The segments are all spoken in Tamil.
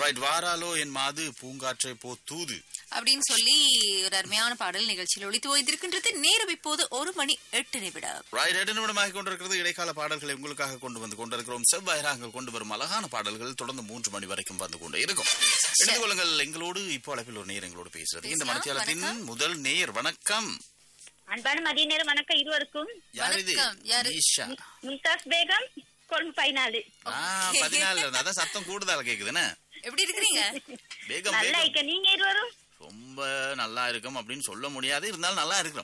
ரைட் வாராலோ என் மாது பூங்காற்றை போ தூது அப்படின்னு சொல்லி ஒரு அருமையான பாடல் நிகழ்ச்சியில் ஒளித்து ஓய்ந்திருக்கின்றது நேரம் இப்போது ஒரு மணி எட்டு நிமிடம் ரைட் எட்டு நிமிடமாக கொண்டிருக்கிறது இடைக்கால பாடல்களை உங்களுக்காக கொண்டு வந்து கொண்டிருக்கிறோம் செவ்வாய் ராகங்கள் கொண்டு வரும் அழகான பாடல்கள் தொடர்ந்து மூன்று மணி வரைக்கும் வந்து கொண்டே இருக்கும் இணைந்து கொள்ளுங்கள் எங்களோடு இப்போ அளவில் ஒரு நேர் எங்களோடு பேசுறது இந்த பேசலாம். மனத்தியாலத்தின் வணக்கம். முதல் நேர் வணக்கம் அன்பான மதிய நேரம் வணக்கம் இருவருக்கும் யார் இது வணக்கம். யாரு? ஈஷா மும்தாஸ் பேகம் கொழும்பு பதினாலு ஆ பதினாலு அதான் சத்தம் கூடுதலா கேக்குதுன்னு எப்படி இருக்கிறீங்க வேகம் நல்லா வேகம் இருக்க நீங்க இருவரும் ரொம்ப நல்லா இருக்கும் அப்படின்னு சொல்ல முடியாது இருந்தாலும் நல்லா இருக்கிறோம்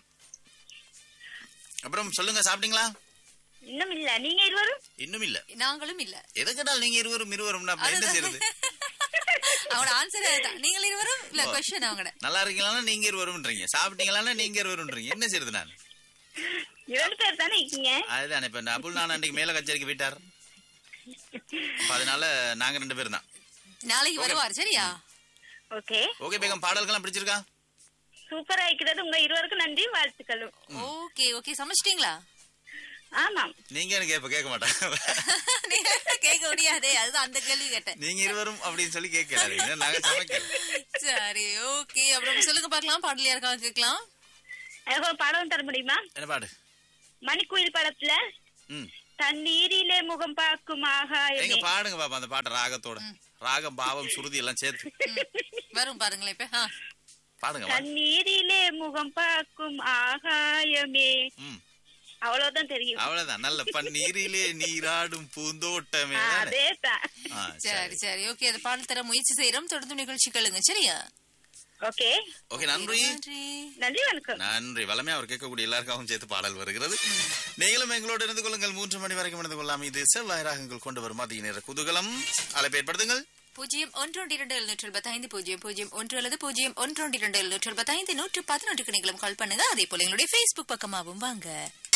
அப்புறம் சொல்லுங்க சாப்பிட்டீங்களா இன்னும் இல்ல நீங்க இருவரும் இன்னும் இல்ல நாங்களும் இல்ல எதை கேட்டாலும் நீங்க இருவரும் இருவரும் அப்ப என்ன செய்யறது அவனோட ஆன்சர் அதுதான் நீங்கள் இருவரும் இல்ல கொஸ்டின் அவங்களோட நல்லா இருக்கீங்களா நீங்க இருவரும்ன்றீங்க சாப்பிட்டீங்களா நீங்க இருவரும்ன்றீங்க என்ன செய்யறது நான் இரண்டு பேர் தானே இருக்கீங்க அதுதான் இப்ப இந்த அபுல் நான் அன்றைக்கு மேல கச்சேரிக்கு போயிட்டார் அப்ப அதனால நாங்க ரெண்டு பேரும் தான் நாளைக்கு வருவார் சரியா ஓகே ஓகே பேகம் பாடல்கள்லாம் பிடிச்சிருக்கா சூப்பரா இருக்கிறது உங்க இருவருக்கும் நன்றி வாழ்த்துக்களும் ஓகே ஓகே சமைச்சிட்டீங்களா ஆமாம் நீங்க எனக்கு இப்ப கேட்க மாட்டாங்க நீங்க கேட்க முடியாதே அதுதான் அந்த கேள்வி கேட்டேன் நீங்க இருவரும் அப்படின்னு சொல்லி கேட்கறாரு நாங்க சமைக்கல சரி ஓகே அப்புறம் சொல்லுங்க பார்க்கலாம் பாடல் யாருக்காக கேட்கலாம் எனக்கு ஒரு படம் தர முடியுமா என்ன பாடு மணிக்குயில் படத்துல ம் தண்ணீரிலே முகம் பார்க்கும் எங்க ஆகாயமே பாடுங்க பாப்பா அந்த பாட்டு ராகத்தோட ராகம் பாவம் சுருதி எல்லாம் சேர்த்து வரும் பாருங்களேன் இப்ப ஆ. பாடுங்க பாடுங்க. தண்ணீரிலே முகம் பார்க்கும் ஆகாயமே ம் அவ்வளவுதான் தெரியும் அவ்வளவுதான் நல்ல பன்னீரிலே நீராடும் பூந்தோட்டமே ஆ, தானே? அதேதான் ஆ, சரி சரி ஓகே அது பாடல் தர முயற்சி செய்யறோம் தொடர்ந்து நிகழ்ச்சி கேளுங்க சரியா ஓகே ஓகே நன்றி நன்றி நன்றி வணக்கம் நன்றி வளமே அவர் கேட்கக்கூடிய எல்லாருக்காகவும் சேர்த்து பாடல் வருகிறது நீங்களும் எங்களோடு இருந்து கொள்ளுங்கள் மூன்று மணி வரைக்கும் இருந்து கொள்ளாம இது செவ்வாய் ராகங்கள் கொண்டு வரும் மதிய நேர குதூகலம் அழைப்பு ஏற்படுத்துங்கள் பூஜ்ஜியம் ஒன்று இரண்டு எழுநூற்று எழுபத்தைந்து பூஜ்ஜியம் பூஜ்ஜியம் ஒன்று அல்லது பூஜ்ஜியம் ஒன்று இரண்டு எழுநூற்று எழுபத்தைந்து நூற்று பதினொன்றுக்கு நீங்களும் கால் பண்ணுங்க அதே போல எங்களுடைய Facebook பக்கமாகவும் வாங்க